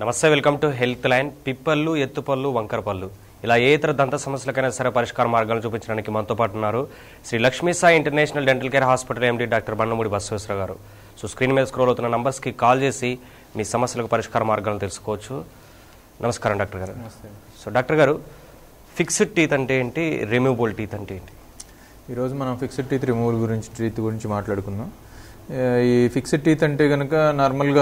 నమస్తే welcome to health line పిప్పళ్ళు ఎత్తుపళ్ళు వంకర పళ్ళు ఇలా ఏ ఇతర దంత సమస్యలకైనా సరే పరిష్కార మార్గాలను చూపించడానికి మనతో పాటు ఉన్నారు Shri Lakshmi Sai international dental care hospital MD doctor Bandamudi Basaveswara garu so screen మీద స్క్రోల్ అవుతున్న నంబర్స్కి కాల్ చేసి మీ సమస్యలకు పరిష్కార మార్గాలను తెలుసుకోవచ్చు నమస్కారం డాక్టర్ గారు సో డాక్టర్ గారు ఫిక్స్డ్ టీత్ అంటే ఏంటి రిమూవబుల్ టీత్ అంటే ఏంటి ఈరోజు మనం ఫిక్స్డ్ టీత్ రిమూవల్ గురించి టీత్ గురించి మాట్లాడుకుందాం ఆ, ఈ ఫిక్స్డ్ టీత్ అంటే కనుక నార్మల్గా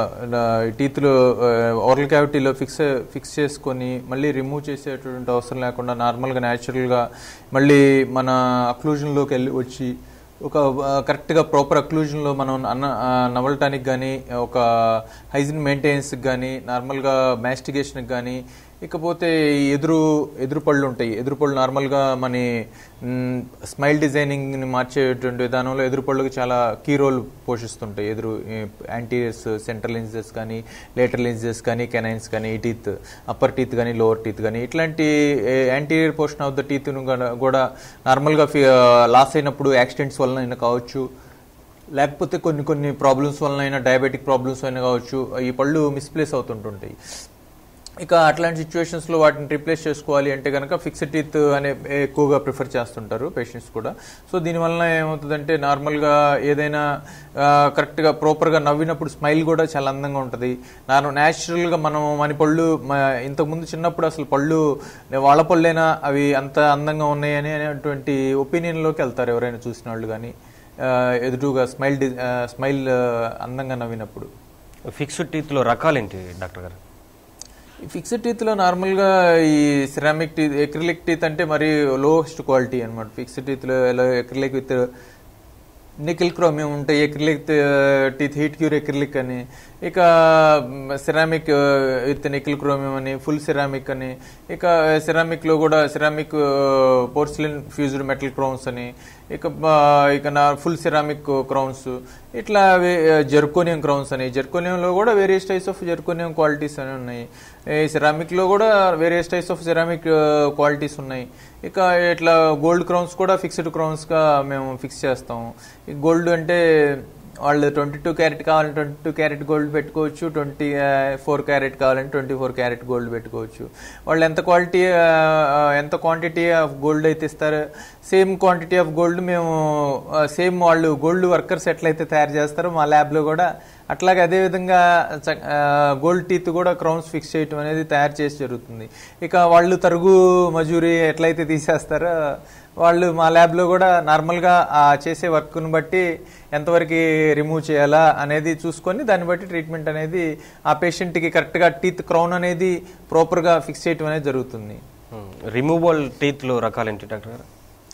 టీత్లో ఓరల్ క్యావిటీలో ఫిక్స్ ఫిక్స్ చేసుకొని మళ్ళీ రిమూవ్ చేసేటువంటి అవసరం లేకుండా నార్మల్గా న్యాచురల్గా మళ్ళీ మన అక్లూజన్లోకి వెళ్ళి వచ్చి ఒక కరెక్ట్గా ప్రాపర్ అక్లూజన్లో మనం అన్న ఆ, నవలటానికి కానీ ఒక హైజీన్ మెయింటెనెన్స్కి కానీ నార్మల్గా మ్యాస్టిగేషన్కి కానీ ఇకపోతే ఈ ఎదురు ఎదురు పళ్ళు ఉంటాయి ఎదురు పళ్ళు నార్మల్గా మన మ్, స్మైల్ డిజైనింగ్ని మార్చేటువంటి విధానంలో ఎదురు పళ్ళకి చాలా కీ రోల్ పోషిస్తుంటాయి ఎదురు యాంటీరియర్స్ సెంట్రల్ లెన్సెస్ కానీ లేటర్ లెన్సెస్ కానీ కెనైన్స్ కానీ ఈ టీత్ అప్పర్ టీత్ కానీ లోవర్ టీత్ కానీ ఇట్లాంటి anterior portion of the teeth కూడా నార్మల్గా లాస్ అయినప్పుడు యాక్సిడెంట్స్ వలన అయినా కావచ్చు లేకపోతే కొన్ని కొన్ని ప్రాబ్లమ్స్ వలన అయినా డయాబెటిక్ ప్రాబ్లమ్స్ అయినా కావచ్చు ఈ పళ్ళు మిస్ప్లేస్ అవుతుంటుంటాయి ఇక అట్లాంటి సిచ్యువేషన్స్లో వాటిని రీప్లేస్ చేసుకోవాలి అంటే కనుక ఫిక్స్డ్ టీత్ అనే ఎక్కువగా ప్రిఫర్ చేస్తుంటారు పేషెంట్స్ కూడా సో దీనివల్ల ఏమవుతుందంటే నార్మల్గా ఏదైనా కరెక్ట్గా ప్రాపర్గా నవ్వినప్పుడు స్మైల్ కూడా చాలా అందంగా ఉంటుంది నార్మల్ న్యాచురల్గా మనం మన పళ్ళు మ- ఇంతకుముందు చిన్నప్పుడు అసలు పళ్ళు వాళ్ళ పళ్ళైనా అవి అంత అందంగా ఉన్నాయని అనేటువంటి ఒపీనియన్లోకి వెళ్తారు ఎవరైనా చూసిన వాళ్ళు కానీ ఎదురుగా స్మైల్ డి స్మైల్ అందంగా నవ్వినప్పుడు ఫిక్స్డ్ టీత్లో రకాలేంటి డాక్టర్ గారు ఈ ఫిక్స్డ్ టీత్ లో నార్మల్ గా ఈ సిరామిక్ టీత్ ఎక్రిలిక్ టీత్ అంటే మరి లోయెస్ట్ క్వాలిటీ అన్నమాట ఫిక్స్డ్ టీత్ లో ఎక్రిలిక్ విత్ నికిల్ క్రోమియం ఉంటాయి acrylic teeth heat cure acrylic అని ఇక సిరామిక్ విత్ నికిల్ క్రోమియం అని ఫుల్ సిరామిక్ అని ఇక సిరామిక్ లో కూడా ceramic porcelain fused metal crowns అని ఇక బ- ఇక నా ఫుల్ సిరామిక్ క్రౌన్స్ ఇట్లా జెర్కోనియం క్రౌన్స్ అని జెర్కోనియంలో కూడా various types of zirconium qualities అని ఉన్నాయి ఈ సిరామిక్ లో కూడా various types of ceramic qualities ఉన్నాయి ఇక ఇట్లా గోల్డ్ క్రౌన్స్ కూడా ఫిక్స్డ్ క్రౌన్స్ గా మేము ఫిక్స్ చేస్తాం ఈ గోల్డ్ అంటే వాళ్ళు ట్వంటీ టూ క్యారెట్ కావాలంటే ట్వంటీ టూ క్యారెట్ గోల్డ్ పెట్టుకోవచ్చు ట్వంటీ ఫోర్ క్యారెట్ కావాలంటే ట్వంటీ ఫోర్ క్యారెట్ గోల్డ్ పెట్టుకోవచ్చు వాళ్ళు ఎంత క్వాలిటీ ఎంత క్వాంటిటీ ఆఫ్ గోల్డ్ అయితే ఇస్తారో సేమ్ క్వాంటిటీ ఆఫ్ గోల్డ్ మేము సేమ్ వాళ్ళు గోల్డ్ వర్కర్స్ ఎట్లయితే తయారు చేస్తారో మా ల్యాబ్లో కూడా అట్లాగే అదే విధంగా గోల్డ్ టీత్ కూడా క్రౌన్స్ ఫిక్స్ చేయటం అనేది తయారు చేసి జరుగుతుంది ఇక వాళ్ళు తరుగు మజూరి ఎట్లయితే తీసేస్తారో వాళ్ళు మా ల్యాబ్లో కూడా నార్మల్గా ఆ చేసే వర్క్ను బట్టి ఎంతవరకు రిమూవ్ చేయాలా అనేది చూసుకొని దాన్ని బట్టి ట్రీట్మెంట్ అనేది ఆ పేషెంట్కి కరెక్ట్గా టీత్ క్రౌన్ అనేది ప్రాపర్గా ఫిక్స్ చేయటం అనేది జరుగుతుంది రిమూవబుల్ టీత్లో రకాలేంటి డాక్టర్ గారు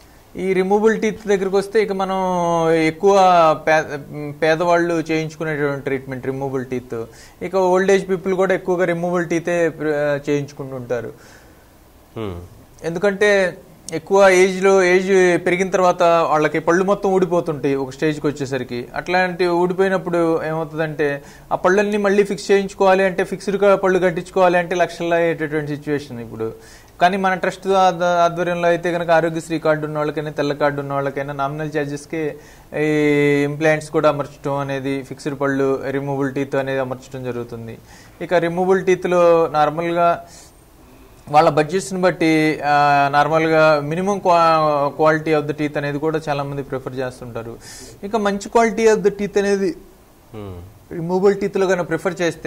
ఈ రిమూవబుల్ టీత్ దగ్గరికి వస్తే ఇక మనం ఎక్కువ పే- పేదవాళ్ళు చేయించుకునేటువంటి ట్రీట్మెంట్ రిమూవబుల్ టీత్ ఇక ఓల్డ్ ఏజ్ పీపుల్ కూడా ఎక్కువగా రిమూవబుల్ టీతే ప్ర- చేయించుకుంటుంటారు Hmm. ఎందుకంటే ఎక్కువ ఏజ్ లో ఏజ్ పెరిగిన తర్వాత వాళ్ళకి పళ్ళు మొత్తం ఊడిపోతుంటాయి ఒక స్టేజ్కి వచ్చేసరికి అట్లాంటి ఊడిపోయినప్పుడు ఏమవుతుందంటే ఆ పళ్ళన్నీ మళ్ళీ ఫిక్స్ చేయించుకోవాలి అంటే ఫిక్స్డ్ గా పళ్ళు కట్టించుకోవాలి అంటే లక్షల్లో అయ్యేటటువంటి సిచ్యువేషన్ ఇప్పుడు కానీ మన ట్రస్ట్ ఆధ్వర్యంలో అయితే కనుక ఆరోగ్యశ్రీ కార్డు ఉన్న వాళ్ళకైనా తెల్ల కార్డు ఉన్న వాళ్ళకైనా నామినల్ ఛార్జెస్కి ఈ ఇంప్లాంట్స్ కూడా అమర్చడం అనేది ఫిక్స్డ్ పళ్ళు రిమూవబుల్ టీత్ అనేది అమర్చడం జరుగుతుంది ఇక రిమూవబుల్ టీత్లో నార్మల్గా వాళ్ళ బడ్జెట్స్ని బట్టి ఆ, నార్మల్గా మినిమం క్వా- క్వాలిటీ ఆఫ్ ద టీత్ అనేది కూడా చాలా మంది ప్రిఫర్ చేస్తుంటారు ఇంకా మంచి క్వాలిటీ ఆఫ్ ద టీత్ అనేది Hmm. రిమూవబుల్ టీత్లో కనుక ప్రిఫర్ చేస్తే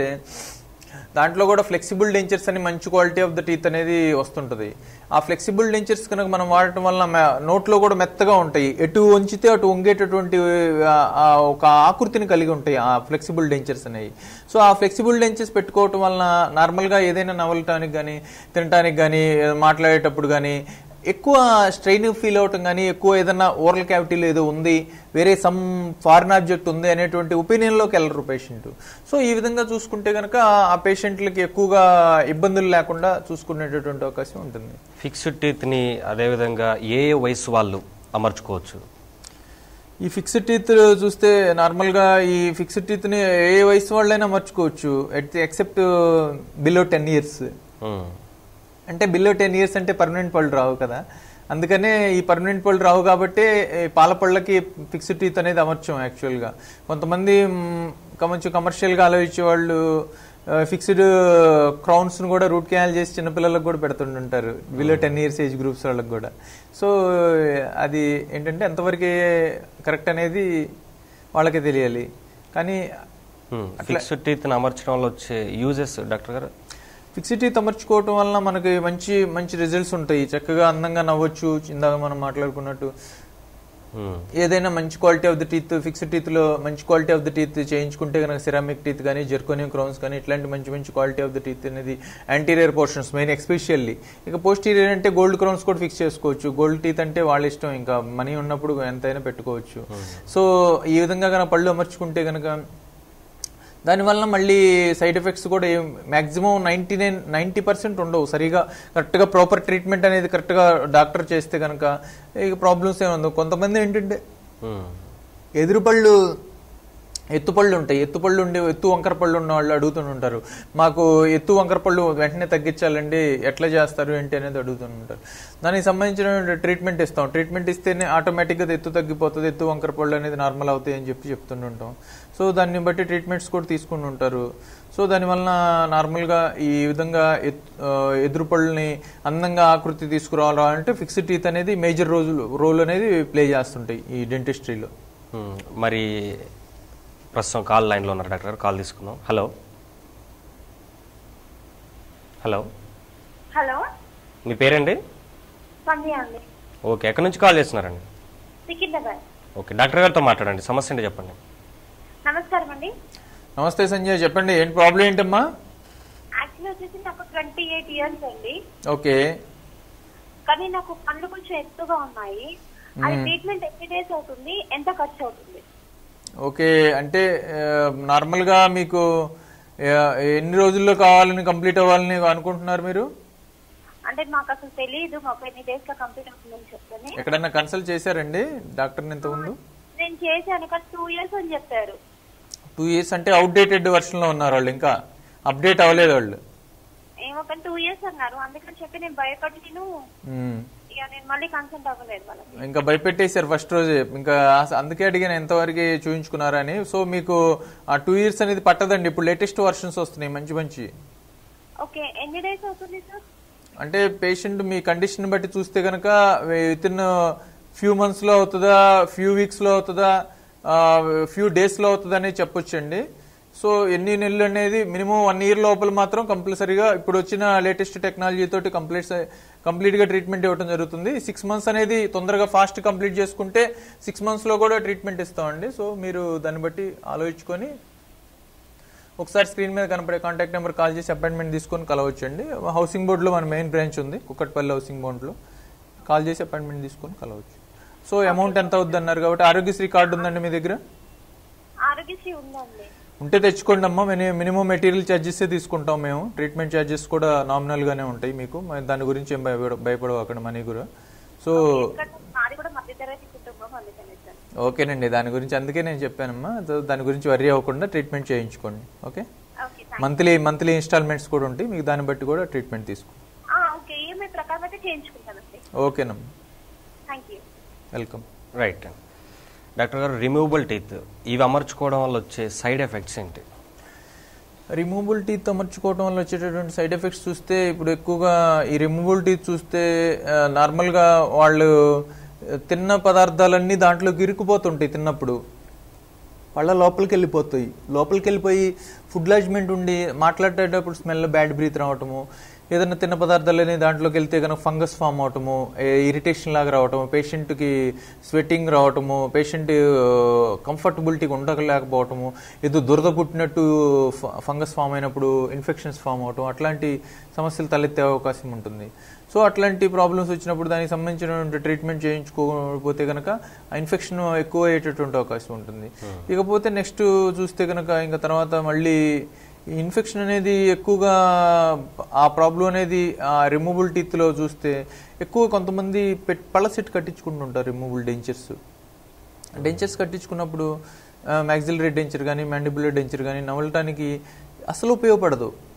దాంట్లో కూడా ఫ్లెక్సిబుల్ డెంచర్స్ అని మంచి క్వాలిటీ ఆఫ్ ద టీత్ అనేది వస్తుంటుంది ఆ ఫ్లెక్సిబుల్ డెంచర్స్ కనుక మనం వాడటం వల్ల మె- నోట్లో కూడా మెత్తగా ఉంటాయి ఎటు వంచితే అటు వంగేటటువంటి ఆ, ఆ ఒక ఆకృతిని కలిగి ఉంటాయి ఆ ఫ్లెక్సిబుల్ డెంచర్స్ అనేవి సో ఆ ఫ్లెక్సిబుల్ డెంచర్స్ పెట్టుకోవటం వలన నార్మల్గా ఏదైనా నవలటానికి కానీ తినటానికి కానీ మాట్లాడేటప్పుడు కానీ ఎక్కువ స్ట్రెయిన్ ఫీల్ అవటం కానీ ఎక్కువ ఏదన్నా ఓరల్ క్యావిటీలో ఏదో ఉంది వేరే సమ్ ఫారిన్ ఆబ్జెక్ట్ ఉంది అనేటువంటి ఒపీనియన్లోకి వెళ్ళరు పేషెంట్ సో ఈ విధంగా చూసుకుంటే కనుక ఆ పేషెంట్లకి ఎక్కువగా ఇబ్బందులు లేకుండా చూసుకునేటటువంటి అవకాశం ఉంటుంది ఫిక్స్డ్ టీత్ని అదేవిధంగా ఏ ఏ వయసు వాళ్ళు అమర్చుకోవచ్చు ఈ ఫిక్స్డ్ టీత్ చూస్తే నార్మల్గా ఈ ఫిక్స్డ్ టీత్ని ఏ వయసు వాళ్ళైనా మర్చుకోవచ్చు except below ten years Hmm. అంటే బిలో టెన్ ఇయర్స్ అంటే పర్మనెంట్ పళ్ళు రావు కదా అందుకనే ఈ పర్మనెంట్ పళ్ళు రావు కాబట్టి ఈ పాల పళ్ళకి ఫిక్స్డ్ టీత్ అనేది అమర్చాం యాక్చువల్గా కొంతమంది మ్, కొంచెం కమర్షియల్గా ఆలోచించే వాళ్ళు ఫిక్స్డ్ క్రౌన్స్ ను కూడా రూట్ కెనాల్ చేసి చిన్నపిల్లలకు కూడా పెడుతుంటుంటారు below ten years age groups వాళ్ళకి కూడా సో అది ఏంటంటే ఎంతవరకు కరెక్ట్ అనేది వాళ్ళకే తెలియాలి కానీ ఫిక్స్డ్ టీత్ అమర్చడం వల్ల వచ్చే యూజెస్ డాక్టర్ గారు ఫిక్సిటీ తమర్చుకోవటం వలన మనకి మంచి మంచి రిజల్ట్స్ ఉంటాయి చక్కగా అందంగా నవ్వచ్చు ఇందాక మనం మాట్లాడుకున్నట్టు Hmm. ఏదైనా మంచి quality of the teeth fixed teeth లో మంచి క్వాలిటీ ఆఫ్ ద టీత్ చేయించుకుంటే కనుక సిరామిక్ టీత్ కానీ జెర్కోనియం క్రౌన్స్ కానీ ఇట్లాంటి మంచి మంచి క్వాలిటీ ఆఫ్ ద టీత్ అనేది యాంటీరియర్ పోర్షన్స్ మెయిన్ ఎక్స్పెషల్లీ ఇక పోస్టీరియర్ అంటే గోల్డ్ క్రౌన్స్ కూడా ఫిక్స్ చేసుకోవచ్చు గోల్డ్ టీత్ అంటే వాళ్ళ ఇష్టం ఇంకా మనీ ఉన్నప్పుడు ఎంతైనా పెట్టుకోవచ్చు సో ఈ విధంగా కనుక పళ్ళు అమర్చుకుంటే కనుక దానివల్ల మళ్ళీ సైడ్ ఎఫెక్ట్స్ కూడా ఏం maximum ninety nine ninety percent ఉండవు సరిగా కరెక్ట్గా ప్రాపర్ ట్రీట్మెంట్ అనేది కరెక్ట్గా డాక్టర్ చేస్తే కనుక ఇక ప్రాబ్లమ్స్ ఏమి ఉండవు కొంతమంది ఏంటంటే Hmm. ఎదురుపళ్ళు ఎత్తుపళ్ళు ఉంటాయి ఎత్తుపళ్ళు ఉండి ఎత్తు వంకర పళ్ళు ఉన్న వాళ్ళు అడుగుతుంటారు మాకు ఎత్తు వంకర పళ్ళు వెంటనే తగ్గించాలండి ఎట్లా చేస్తారు ఏంటి అనేది అడుగుతుంటారు దానికి సంబంధించిన ట్రీట్మెంట్ ఇస్తాం ట్రీట్మెంట్ ఇస్తేనే ఆటోమేటిక్గా ఎత్తు తగ్గిపోతుంది ఎత్తు వంకర పళ్ళు అనేది నార్మల్ అవుతాయి అని చెప్పి చెప్తుంటాం సో దాన్ని బట్టి ట్రీట్మెంట్స్ కూడా తీసుకుని ఉంటారు సో దానివల్ల నార్మల్గా ఈ విధంగా ఎత్- ఆ, ఎదురు పళ్ళని అందంగా ఆకృతి తీసుకురావాలంటే ఫిక్స్డ్ టీత్ అనేది మేజర్ రోజు రోల్ అనేది ప్లే చేస్తుంటాయి ఈ డెంటిస్ట్రీలో Hmm. మరి ప్రస్తుతం కాల్ లైన్లో ఉన్నారు డాక్టర్ గారు కాల్ తీసుకుందాం హలో హలో హలో మీ పేరండి సంధ్య అండి ఓకే ఎక్కడి నుంచి కాల్ చేస్తున్నారండి సికింద్రాబాద్ ఓకే డాక్టర్ గారితో మాట్లాడండి సమస్య ఏంటి చెప్పండి నమస్కారం అండి నమస్తే సంజయ్ చెప్పండి ఏంటి ప్రాబ్లం ఏంటమ్మా యాక్చువల్లీ వచ్చేసి నాకు ట్వంటీ ఎయిట్ ఇయర్స్ అండి ఓకే కానీ నాకు పనులు కొంచెం ఎత్తుగా ఉన్నాయి అది ట్రీట్మెంట్ ఎన్ని డేస్ అవుతుంది ఎంత ఖర్చు అవుతుంది ఓకే అంటే ఆ, నార్మల్గా మీకు ఆ, ఎన్ని రోజుల్లో కావాలని కంప్లీట్ అవ్వాలని అనుకుంటున్నారు మీరు అంటే మాకు అసలు తెలియదు మాకు ఎన్ని డేస్ లో కంప్లీట్ అవుతుందని చెప్తాను ఎక్కడన్నా కన్సల్ట్ చేశారండి డాక్టర్ని ఇంతకుముందు నేను చేశాను కానీ టూ ఇయర్స్ అని చెప్పారు టూ ఇయర్స్ అంటే అవుట్డేటెడ్ వర్షన్లో ఉన్నారు వాళ్ళు ఇంకా అప్డేట్ అవ్వలేదు వాళ్ళు ఏమో కానీ టూ ఇయర్స్ అన్నారు అందుకని చెప్పి నేను భయపడి నేను మ్మ్. ఇక నేను మళ్ళీ కన్సల్ట్ అవ్వలేదు వాళ్ళకి ఇంకా భయపెట్టేశారు ఫస్ట్ రోజే ఇంకా అస- అందుకే అడిగాను ఎంతవరకు చూయించుకున్నారని సో మీకు ఆ టూ ఇయర్స్ అనేది పట్టదండి ఇప్పుడు లేటెస్ట్ వర్షన్స్ వస్తున్నాయి మంచి మంచి ఓకే ఎన్ని డేస్ అవుతుంది సార్ అంటే పేషెంట్ మీ కండిషన్ బట్టి చూస్తే కనుక విత్ ఇన్ ఫ్యూ మంత్స్ లో అవుతుందా ఫ్యూ వీక్స్ లో అవుతుందా ఫ్యూ డేస్ లో అవుతుందా అనేది చెప్పొచ్చండి సో ఎన్ని నెలలు అనేది మినిమం వన్ ఇయర్ లోపల మాత్రం కంపల్సరీగా ఇప్పుడు వచ్చిన లేటెస్ట్ టెక్నాలజీ తోటి కంప్లీట్ కంప్లీట్ గా ట్రీట్మెంట్ ఇవ్వడం జరుగుతుంది సిక్స్ మంత్స్ అనేది తొందరగా ఫాస్ట్ కంప్లీట్ చేసుకుంటే సిక్స్ మంత్స్ లో కూడా ట్రీట్మెంట్ ఇస్తామండి సో మీరు దాన్ని బట్టి ఆలోచించుకొని ఒకసారి స్క్రీన్ మీద కనపడే కాంటాక్ట్ నెంబర్ కాల్ చేసి అపాయింట్మెంట్ తీసుకొని కలవచ్చండి హౌసింగ్ బోర్డులో మన మెయిన్ బ్రాంచ్ ఉంది కుక్కట్పల్లి హౌసింగ్ బోర్డులో కాల్ చేసి అపాయింట్మెంట్ తీసుకొని కలవచ్చు సో అమౌంట్ ఎంత అవుద్ది అన్నారు కాబట్టి ఆరోగ్యశ్రీ కార్డు ఉందండి మీ దగ్గర ఆరోగ్యశ్రీ ఉందండి ఉంటే తెచ్చుకోండి అమ్మా మినిమం మెటీరియల్ ఛార్జెస్ తీసుకుంటాం మేము ట్రీట్మెంట్ ఛార్జెస్ కూడా నామినల్ గానే ఉంటాయి మీకు మరి దాని గురించి ఏం భయపడ భయపడవు అక్కడ మనీ కూడా సో ఎందుకంటే మాది కూడా మధ్యతరగతి కుటుంబం అందుకని సార్ ఓకేనండి దాని గురించి అందుకే నేను చెప్పానమ్మా సో దాని గురించి వరీ అవ్వకుండా ట్రీట్మెంట్ చేయించుకోండి okay okay thank monthly monthly installments కూడా ఉంటాయి మీకు దాన్ని బట్టి కూడా ట్రీట్మెంట్ తీసుకోండి ఓకే ఈఎంఐ ప్రకారం అయితే చేయించుకుంటానండి ఓకేనమ్మా thank you welcome right doctor గారు రిమూవబుల్ టీత్ ఇవి అమర్చుకోవడం వల్ల వచ్చే సైడ్ ఎఫెక్ట్స్ ఏంటి రిమూవబుల్ టీత్ అమర్చుకోవడం వల్ల వచ్చేటటువంటి సైడ్ ఎఫెక్ట్స్ చూస్తే ఇప్పుడు ఎక్కువగా ఈ రిమూవబుల్ టీత్ చూస్తే ఆ, నార్మల్గా వాళ్ళు ఆ, తిన్న పదార్థాలన్నీ దాంట్లోకి ఇరుక్కుపోతుంటాయి తిన్నప్పుడు పళ్ళ లోపలికి వెళ్ళిపోతాయి లోపలికి వెళ్ళిపోయి ఫుడ్ లాజ్మెంట్ ఉండి మాట్లాడేటప్పుడు స్మెల్ బ్యాడ్ బ్రీత్ రావటము ఏదైనా తిన్న పదార్థాలని దాంట్లోకి వెళ్తే కనుక ఫంగస్ ఫామ్ అవటము ఇరిటేషన్ లాగా రావటము పేషెంట్కి స్వెట్టింగ్ రావటము పేషెంట్ కంఫర్టబిలిటీగా ఉండలేకపోవటము ఏదో దురద పుట్టినట్టు ఫంగస్ ఫామ్ అయినప్పుడు ఇన్ఫెక్షన్స్ ఫామ్ అవటం అట్లాంటి సమస్యలు తలెత్తే అవకాశం ఉంటుంది సో అట్లాంటి ప్రాబ్లమ్స్ వచ్చినప్పుడు దానికి సంబంధించిన ట్రీట్మెంట్ చేయించుకోకపోతే కనుక ఆ ఇన్ఫెక్షన్ ఎక్కువ అయ్యేటటువంటి అవకాశం ఉంటుంది ఇకపోతే నెక్స్ట్ చూస్తే కనుక ఇంకా తర్వాత మళ్ళీ ఈ ఇన్ఫెక్షన్ అనేది ఎక్కువగా ఆ ప్రాబ్లం అనేది ఆ రిమూవబుల్ టీత్లో చూస్తే ఎక్కువ కొంతమంది పెట్ పళ్ళ సెట్ కట్టించుకుంటుంటారు రిమూవబుల్ డెంచర్స్ డెంచర్స్ కట్టించుకున్నప్పుడు మ్యాక్సిలరీ డెంచర్ కానీ మ్యాండిబులర్ డెంచర్ కానీ నవలటానికి అసలు ఉపయోగపడదు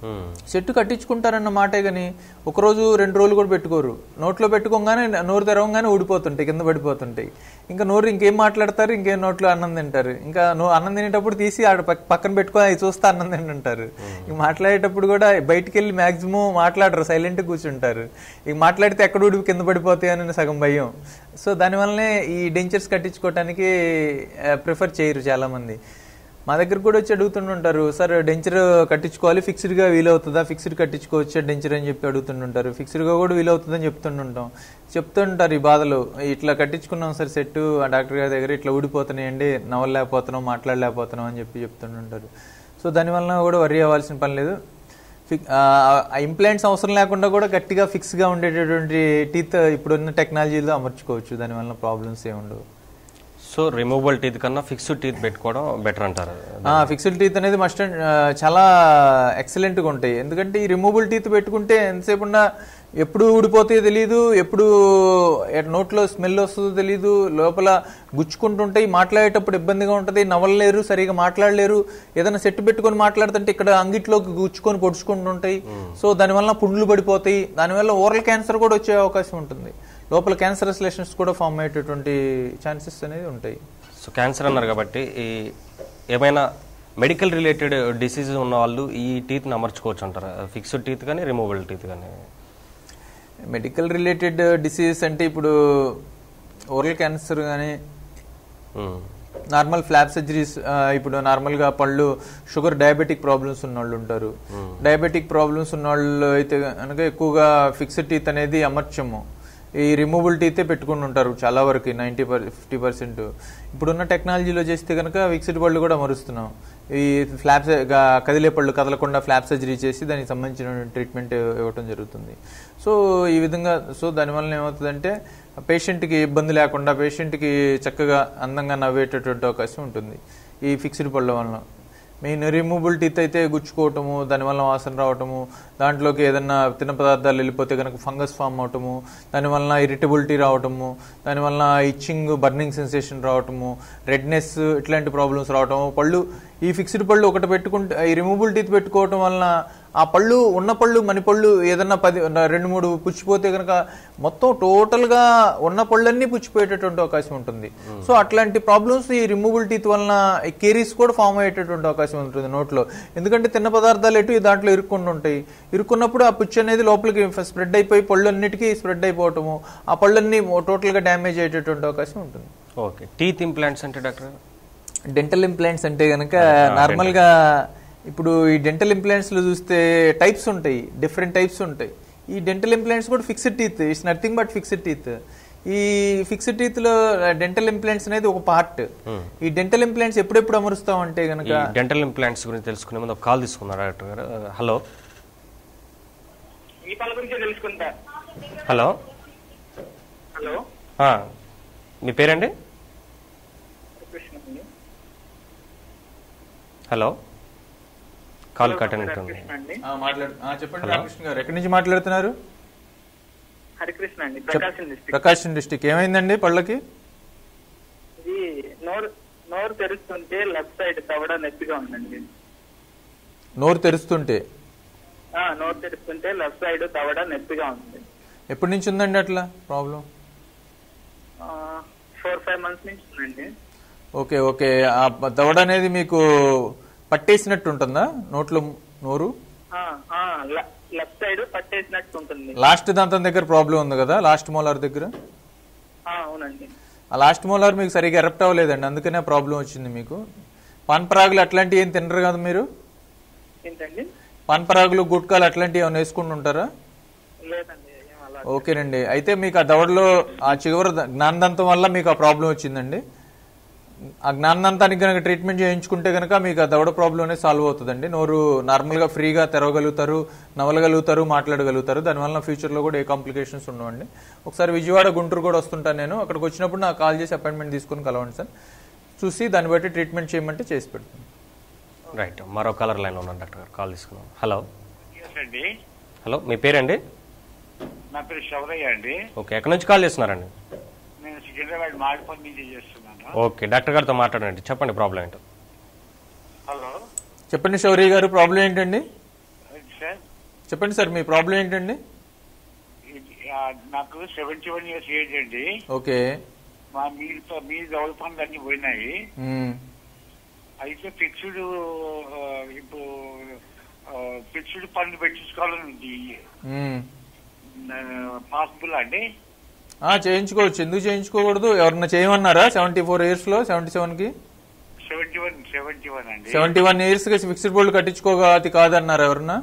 ఉమ్. చెట్టు కట్టించుకుంటారన్న మాటే కానీ ఒక రోజు రెండు రోజులు కూడా పెట్టుకోరు నోట్లో పెట్టుకోగానే నోరు తెరవగానే ఊడిపోతుంటాయి కింద పడిపోతుంటాయి ఇంకా నోరు ఇంకేం మాట్లాడతారు ఇంకేం నోట్లో అన్నం తింటారు ఇంకా నువ్వు అన్నం తినేటప్పుడు తీసి ఆడ పక్- పక్కన పెట్టుకొని అవి చూస్తే అన్నం తింటుంటారు ఇక మాట్లాడేటప్పుడు కూడా బయటికి వెళ్ళి మాక్సిమం మాట్లాడరు సైలెంట్ కూర్చుంటారు ఇక మాట్లాడితే ఎక్కడ ఊడి కింద పడిపోతాయి అని సగం భయం సో దానివల్లనే ఈ డెంచర్స్ కట్టించుకోవటానికి ప్రిఫర్ చేయరు చాలా మంది మా దగ్గర కూడా వచ్చి అడుగుతుంటుంటారు సార్ డెంచర్ కట్టించుకోవాలి ఫిక్స్డ్ గా వీలవుతుందా ఫిక్స్డ్ కట్టించుకోవచ్చా డెంచర్ అని చెప్పి అడుగుతుంటుంటారు ఫిక్స్డ్ గా కూడా వీలవుతుందని చెప్తుంటుంటాం చెప్తుంటారు ఈ బాధలు ఇట్లా కట్టించుకున్నాం సార్ సెట్ ఆ డాక్టర్ గారి దగ్గర ఇట్లా ఊడిపోతున్నాయండి నవ్వలేకపోతున్నాం మాట్లాడలేకపోతున్నాం అని చెప్పి చెప్తుంటుంటారు సో దానివల్ల కూడా వరి అవ్వాల్సిన పని లేదు ఫిక్ ఇంప్లాంట్స్ అవసరం లేకుండా కూడా గట్టిగా ఫిక్స్ గా ఉండేటటువంటి టీత్ ఇప్పుడున్న టెక్నాలజీలో అమర్చుకోవచ్చు దానివల్ల ప్రాబ్లమ్స్ ఏమి ఉండవు సో రిమూవబుల్ టీత్ కన్నా ఫిక్స్డ్ టీత్ పెట్టుకోవడం బెటర్ అంటారు ఫిక్స్డ్ టీత్ అనేది మస్ట్ అండ్ చాలా ఎక్సలెంట్ గా ఉంటాయి ఎందుకంటే ఈ రిమూవబుల్ టీత్ పెట్టుకుంటే ఎంతసేపు ఉన్నా ఎప్పుడు ఊడిపోతాయో తెలియదు ఎప్పుడు ఎ- నోట్లో స్మెల్ వస్తుందో తెలియదు లోపల గుచ్చుకుంటుంటాయి మాట్లాడేటప్పుడు ఇబ్బందిగా ఉంటుంది నవ్వలేరు సరిగా మాట్లాడలేరు ఏదైనా సెట్ పెట్టుకొని మాట్లాడుతుంటే ఇక్కడ అంగిట్లోకి గుచ్చుకొని పొడుచుకుంటుంటాయి సో దానివల్ల పుండ్లు పడిపోతాయి దానివల్ల ఓరల్ క్యాన్సర్ కూడా వచ్చే అవకాశం ఉంటుంది లోపల క్యాన్సరస్ లెషన్స్ కూడా ఫామ్ అయ్యేటటువంటి ఛాన్సెస్ అనేది ఉంటాయి సో క్యాన్సర్ అన్నారు కాబట్టి ఈ ఏమైనా మెడికల్ రిలేటెడ్ డిసీజెస్ ఉన్న వాళ్ళు ఈ టీత్ని అమర్చుకోవచ్చు అంటారా ఫిక్స్డ్ టీత్ కానీ రిమూవబుల్ టీత్ కానీ మెడికల్ రిలేటెడ్ డిసీజెస్ అంటే ఇప్పుడు ఓరల్ క్యాన్సర్ కానీ ఉమ్. నార్మల్ ఫ్లాప్ సర్జరీస్ ఇప్పుడు నార్మల్ గా పళ్ళు షుగర్ డయాబెటిక్ ప్రాబ్లమ్స్ ఉన్న వాళ్ళు ఉంటారు డయాబెటిక్ ప్రాబ్లమ్స్ ఉన్న వాళ్ళు అయితే కనుక ఎక్కువగా ఫిక్స్డ్ టీత్ అనేది అమర్చము ఈ రిమూవబుల్ టీతే పెట్టుకుని ఉంటారు చాలా వరకు నైంటీ పర్ ఫిఫ్టీ పర్సెంట్ ఇప్పుడున్న టెక్నాలజీలో చేస్తే కనుక ఫిక్స్డ్ పళ్ళు కూడా అమరుస్తున్నాం ఈ ఫ్లాప్ కదిలే పళ్ళు కదలకుండా ఫ్లాప్ సర్జరీ చేసి దానికి సంబంధించిన ట్రీట్మెంట్ ఇవ్వటం జరుగుతుంది సో ఈ విధంగా సో దానివల్ల ఏమవుతుందంటే పేషెంట్కి ఇబ్బంది లేకుండా పేషెంట్కి చక్కగా అందంగా నవ్వేటటువంటి అవకాశం ఉంటుంది ఈ ఫిక్స్డ్ పళ్ళ వలన మెయిన్ రిమూవబుల్ టీత్ అయితే గుచ్చుకోవటము దానివల్ల వాసన రావటము దాంట్లోకి ఏదన్నా తిన్న పదార్థాలు వెళ్ళిపోతే కనుక ఫంగస్ ఫామ్ అవటము దానివల్ల ఇరిటబిలిటీ రావటము దానివల్ల ఇచ్చింగ్ బర్నింగ్ సెన్సేషన్ రావటము రెడ్నెస్ ఇట్లాంటి ప్రాబ్లమ్స్ రావటము పళ్ళు ఈ ఫిక్స్డ్ పళ్ళు ఒకటి పెట్టుకుంటే ఈ రిమూవబుల్ టీత్ పెట్టుకోవటం వలన ఆ పళ్ళు ఉన్న పళ్ళు మని పళ్ళు ఏదన్నా పది రెండు మూడు పుచ్చిపోతే కనుక మొత్తం టోటల్ గా ఉన్న పళ్ళన్నీ పుచ్చిపోయేటటువంటి అవకాశం ఉంటుంది సో అట్లాంటి ప్రాబ్లమ్స్ ఈ రిమూవబుల్ టీత్ వలన కేరీస్ కూడా ఫామ్ అయ్యేటటువంటి అవకాశం ఉంటుంది నోట్లో ఎందుకంటే తిన్న పదార్థాలు ఎటు ఈ దాంట్లో ఇరుక్కుండా ఉంటాయి ఇరుక్కున్నప్పుడు ఆ పుచ్చు అనేది లోపలికి స్ప్రెడ్ అయిపోయి పళ్ళు అన్నిటికీ స్ప్రెడ్ అయిపోవటము ఆ పళ్ళన్నీ టోటల్ గా డ్యామేజ్ అయ్యేటటువంటి అవకాశం ఉంటుంది ఓకే టీత్ ఇంప్లాంట్స్ అంటే డాక్టర్ డెంటల్ ఇంప్లాంట్స్ అంటే కనుక నార్మల్ గా ఇప్పుడు ఈ డెంటల్ ఇంప్లాంట్స్ లో చూస్తే టైప్స్ ఉంటాయి డిఫరెంట్ టైప్స్ ఉంటాయి ఈ డెంటల్ ఇంప్లాంట్స్ కూడా fixed teeth it's nothing but fixed teeth ఈ ఫిక్స్డ్ టీత్ లో డెంటల్ ఇంప్లాంట్స్ అనేది ఒక పార్ట్ ఈ డెంటల్ ఇంప్లాంట్స్ ఎప్పుడెప్పుడు అమరుస్తాం అంటే ఈ గనక డెంటల్ ఇంప్లాంట్స్ గురించి తెలుసుకునే ముందు ఒక కాల్ తీసుకున్నారు డాక్టర్ గారు హలో ఈ పళ్ళ గురించి తెలుసుకుంటా హలో హలో ఆ, మీ పేరండి కృష్ణ అండి. హలో కాల్ కట్ అయినట్టుంది కృష్ణ అండి ఆ, మాట్లాడు ఆ, చెప్పండి రామకృష్ణ గారు ఎక్కడి నుంచి మాట్లాడుతున్నారు హరికృష్ణ అండి ప్రకాశం డిస్ట్రిక్ట్ ప్రకాశం డిస్టిక్ ఏమైందండి పళ్ళకి ఇది నోరు నోరు తెరుస్తుంటే లెఫ్ట్ సైడ్ తవడ నొప్పిగా ఉందండి నోరు తెరుస్తుంటే ఆ, నోరు తెరుస్తుంటే లెఫ్ట్ సైడ్ తవడ నొప్పిగా ఉంది ఎప్పటి నుంచి ఉందండి అట్లా ప్రాబ్లం ఫోర్ ఫైవ్ మంత్స్ నుంచి ఉందండి ఓకే ఓకే ఆ దవడ అనేది మీకు పట్టేసినట్టు ఉంటుందా నోట్లో నోరు లెఫ్ట్ సైడ్ పట్టేసినట్టు ఉంటుంది లాస్ట్ దంతం దగ్గర ప్రాబ్లం ఉంది కదా లాస్ట్ మోలార్ దగ్గర ఆ, అవునండి ఆ లాస్ట్ మోలార్ మీకు సరిగా ఎరప్ట్ అవ్వలేదండి అందుకనే ప్రాబ్లం వచ్చింది మీకు పాన్ పరాగులు అట్లాంటివి ఏం తినరు కదా మీరు ఏంటండి పాన్ పరాగులు గుట్కాలు అట్లాంటివి ఏమైనా వేసుకుంటూ ఉంటారా లేదండి ఏం అలా ఓకేనండి అయితే మీకు ఆ దవడలో ఆ చివరి ద- జ్ఞానదంతం వల్ల మీకు ఆ ప్రాబ్లం వచ్చిందండి ఆ జ్ఞానదంతానికి కనుక ట్రీట్మెంట్ చేయించుకుంటే కనుక మీకు ఆ దవడ ప్రాబ్లం అనేది సాల్వ్ అవుతుందండి నోరు నార్మల్గా ఫ్రీగా తెరవగలుగుతారు నవలగలుగుతారు మాట్లాడగలుగుతారు దానివల్ల ఫ్యూచర్లో కూడా ఏ కాంప్లికేషన్స్ ఉండవండి ఒకసారి విజయవాడ గుంటూరు కూడా వస్తుంటాను నేను అక్కడికి వచ్చినప్పుడు నాకు కాల్ చేసి అపాయింట్మెంట్ తీసుకుని కలవండి సార్ చూసి దాన్ని బట్టి ట్రీట్మెంట్ చేయమంటే చేసి పెడతాను రైట్ మరో కలర్ లైన్లో ఉన్నాను డాక్టర్ గారు కాల్ తీసుకున్నాం హలో ఎస్ అండి హలో మీ పేరండి నా పేరు శౌరయ్య అండి ఓకే ఎక్కడి నుంచి కాల్ చేస్తున్నారండి నేను సికింద్రాబాద్ మాడిపల్లి నుంచి చేస్తున్నాను ఓకే డాక్టర్ గారితో మాట్లాడండి చెప్పండి ప్రాబ్లం ఏంటో హలో చెప్పండి శౌర్య గారు ప్రాబ్లం ఏంటండి చెప్పండి సార్ మీ ప్రాబ్లం ఏంటండి ఇది, ఆ, నాకు సెవెంటీ వన్ ఇయర్స్ ఏజ్ అండి ఓకే మా మీతో మీ డబుల్ ఫండ్ అన్ని పోయినాయి మ్మ్. అయితే ఫిక్స్డ్ ఇప్పుడు ఫిక్స్డ్ ఫండ్ పెట్టించుకోవాలని ఉంది మ్మ్. పాసిబుల్ అండి ఆ, చేయించుకోవచ్చు ఎందుకు చేయించుకోకూడదు ఎవరన్నా చేయమన్నారా సెవెంటీ ఫోర్ ఇయర్స్లో సెవెంటీ సెవెన్కి సెవెంటీ వన్ సెవెంటీ వన్ అండి సెవెంటీ వన్ ఇయర్స్కి ఫిక్స్డ్ బోల్డ్ కట్టించుకోగతి కాదన్నారా ఎవరన్నా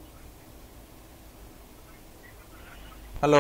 హలో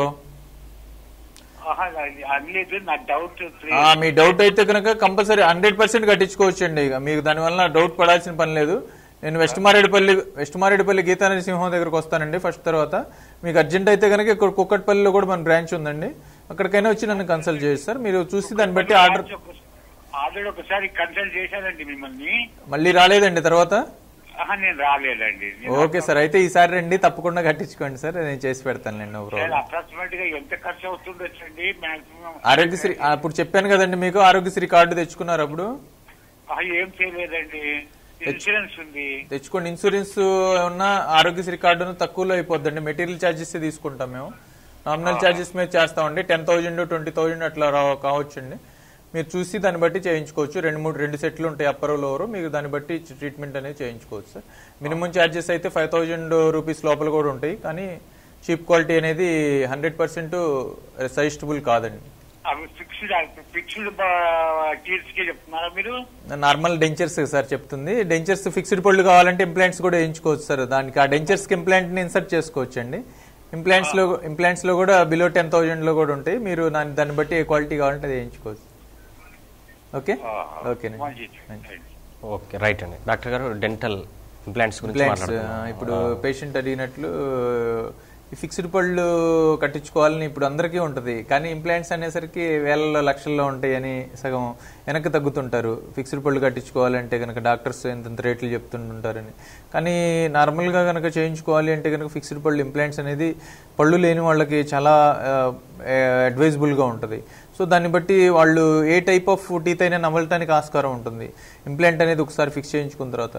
ఆహా, అది అనలేదు నా డౌట్ ఆ, మీ డౌట్ అయితే కనుక కంపల్సరీ హండ్రెడ్ పర్సెంట్ కట్టించుకోవచ్చండి ఇక మీకు దానివల్ల డౌట్ పడాల్సిన పని లేదు నేను వెస్ట్ మారేడుపల్లి వెస్ట్ మారేడుపల్లి గీతా నరసింహం దగ్గరకు వస్తానండి ఫస్ట్ తర్వాత మీకు అర్జెంట్ అయితే కనుక ఇక్కడ కుక్కట్పల్లిలో కూడా మన బ్రాంచ్ ఉందండి అక్కడికైనా వచ్చి నన్ను కన్సల్ట్ చేస్తారు మీరు చూసి దాన్ని బట్టి ఆర్డర్ ఆల్రెడీ ఒకసారి కన్సల్ట్ చేశానండి మిమ్మల్ని మళ్ళీ రాలేదండి తర్వాత ఆహా, నేను రాలేదండి ఓకే సార్ అయితే ఈసారి రండి తప్పకుండా కట్టించుకోండి సార్ నేను చేసి పెడతానులేండి నో ప్రాబ్లం అప్రాక్సిమేట్ గా ఎంత ఖర్చు అవుతుండొచ్చండి మాక్సిమం ఆరోగ్యశ్రీ ఆ, అప్పుడు చెప్పాను కదండి మీకు ఆరోగ్యశ్రీ కార్డు తెచ్చుకున్నారు అప్పుడు ఏం చేయలేదండి ఇన్సూరెన్స్ ఉంది తెచ్చుకోండి ఇన్సూరెన్స్ ఉన్న ఆరోగ్యశ్రీ కార్డును తక్కువలో అయిపోద్దండి మెటీరియల్ ఛార్జెస్ తీసుకుంటాం మేము నామినల్ ఛార్జెస్ మీద చేస్తామండి టెన్ థౌజండ్ ట్వంటీ థౌజండ్ అట్లా రా- కావచ్చండి మీరు చూసి దాన్ని బట్టి చేయించుకోవచ్చు రెండు మూడు రెండు సెట్లు ఉంటాయి అప్పర్ లోవర్ మీకు దాన్ని బట్టి ట్రీట్మెంట్ అనేది చేయించుకోవచ్చు సార్ మినిమం ఛార్జెస్ అయితే ఫైవ్ థౌజండ్ రూపీస్ లోపల కూడా ఉంటాయి కానీ చీప్ క్వాలిటీ అనేది హండ్రెడ్ పర్సెంట్ సజెస్టబుల్ కాదండి అవి ఫిక్స్డ్ ఫిక్స్డ్ టీర్స్ కి చెప్తున్నారా మీరు నార్మల్ డెంచర్స్ సార్ చెప్తుంది డెంచర్స్ ఫిక్స్డ్ పళ్ళు కావాలంటే ఇంప్లాంట్స్ కూడా వేయించుకోవచ్చు సార్ దానికి ఆ డెంచర్స్ కి ఇంప్లాంట్ ని ఇన్సర్ట్ చేసుకోవచ్చు అండి ఇంప్లాంట్స్ లో ఇంప్లాంట్స్ లో కూడా బిలో టెన్ థౌజండ్ లో కూడా ఉంటాయి మీరు దాన్ని దాన్ని బట్టి ఏ క్వాలిటీ కావాలంటే అది వేయించుకోవచ్చు ఓకే ఓకే మంచిది ఓకే రైట్ అండి డాక్టర్ గారు డెంటల్ ఇంప్లాంట్స్ గురించి ఇంప్లాంట్స్ మాట్లాడుతున్నాం ఇప్పుడు పేషెంట్ అడిగినట్లు ఈ ఫిక్స్డ్ పళ్ళు కట్టించుకోవాలని ఇప్పుడు అందరికీ ఉంటుంది కానీ ఇంప్లాంట్స్ అనేసరికి వేలలో లక్షల్లో ఉంటాయని సగం వెనక్కి తగ్గుతుంటారు ఫిక్స్డ్ పళ్ళు కట్టించుకోవాలంటే కనుక డాక్టర్స్ ఎంతెంత రేట్లు చెప్తుంటుంటారని కానీ నార్మల్గా కనుక చేయించుకోవాలి అంటే కనుక ఫిక్స్డ్ పళ్ళు ఇంప్లాంట్స్ అనేది పళ్ళు లేని వాళ్ళకి చాలా అడ్వైజబుల్గా ఉంటుంది సో దాన్ని బట్టి వాళ్ళు ఏ టైప్ ఆఫ్ టీత్ అయినా నమలటానికి ఆస్కారం ఉంటుంది ఇంప్లాంట్ అనేది ఒకసారి ఫిక్స్ చేయించుకున్న తర్వాత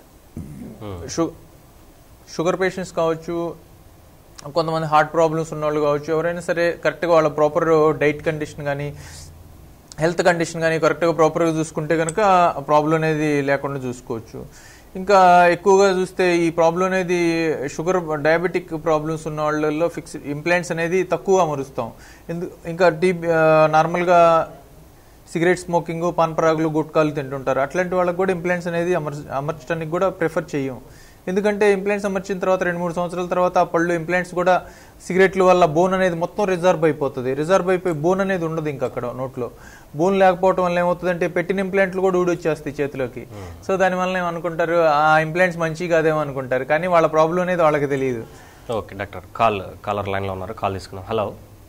షు షుగర్ పేషెంట్స్ కావచ్చు కొంతమంది హార్ట్ ప్రాబ్లమ్స్ ఉన్నవాళ్ళు కావచ్చు ఎవరైనా సరే కరెక్ట్గా వాళ్ళ ప్రాపర్ డైట్ కండిషన్ కానీ హెల్త్ కండిషన్ కానీ కరెక్ట్గా ప్రాపర్గా చూసుకుంటే కనుక ప్రాబ్లం అనేది లేకుండా చూసుకోవచ్చు ఇంకా ఎక్కువగా చూస్తే ఈ ప్రాబ్లం అనేది షుగర్ డయాబెటిక్ ప్రాబ్లమ్స్ ఉన్న వాళ్ళల్లో ఫిక్స్ ఇంప్లాంట్స్ అనేది తక్కువ అమరుస్తాం ఎందు ఇంకా టీ నార్మల్గా సిగరెట్ స్మోకింగ్ పాన్ పరాగులు గుట్కాలు తింటుంటారు అట్లాంటి వాళ్ళకి కూడా ఇంప్లాంట్స్ అనేది అమర్ అమర్చడానికి కూడా ప్రిఫర్ చేయం ఎందుకంటే ఇంప్లాంట్స్ అమర్చిన తర్వాత రెండు మూడు సంవత్సరాల తర్వాత ఆ పళ్ళు ఇంప్లాంట్స్ కూడా సిగరెట్ల వల్ల బోన్ అనేది మొత్తం రిజర్వ్ అయిపోతుంది రిజర్వ్ అయిపోయి బోన్ అనేది ఉండదు ఇంకా అక్కడ నోట్లో బోన్ లేకపోవడం వల్ల ఏమవుతుందంటే పెట్టిన ఇంప్లాంట్లు కూడా ఊడొచ్చేస్తాయి చేతిలోకి సో దానివల్ల ఏమనుకుంటారు ఆ ఇంప్లాంట్స్ మంచి కాదేమో అనుకుంటారు కానీ వాళ్ళ ప్రాబ్లం అనేది వాళ్ళకి తెలియదు ఓకే డాక్టర్ కాల్ కాలర్ లైన్లో ఉన్నారు కాల్ తీసుకున్నాం హలో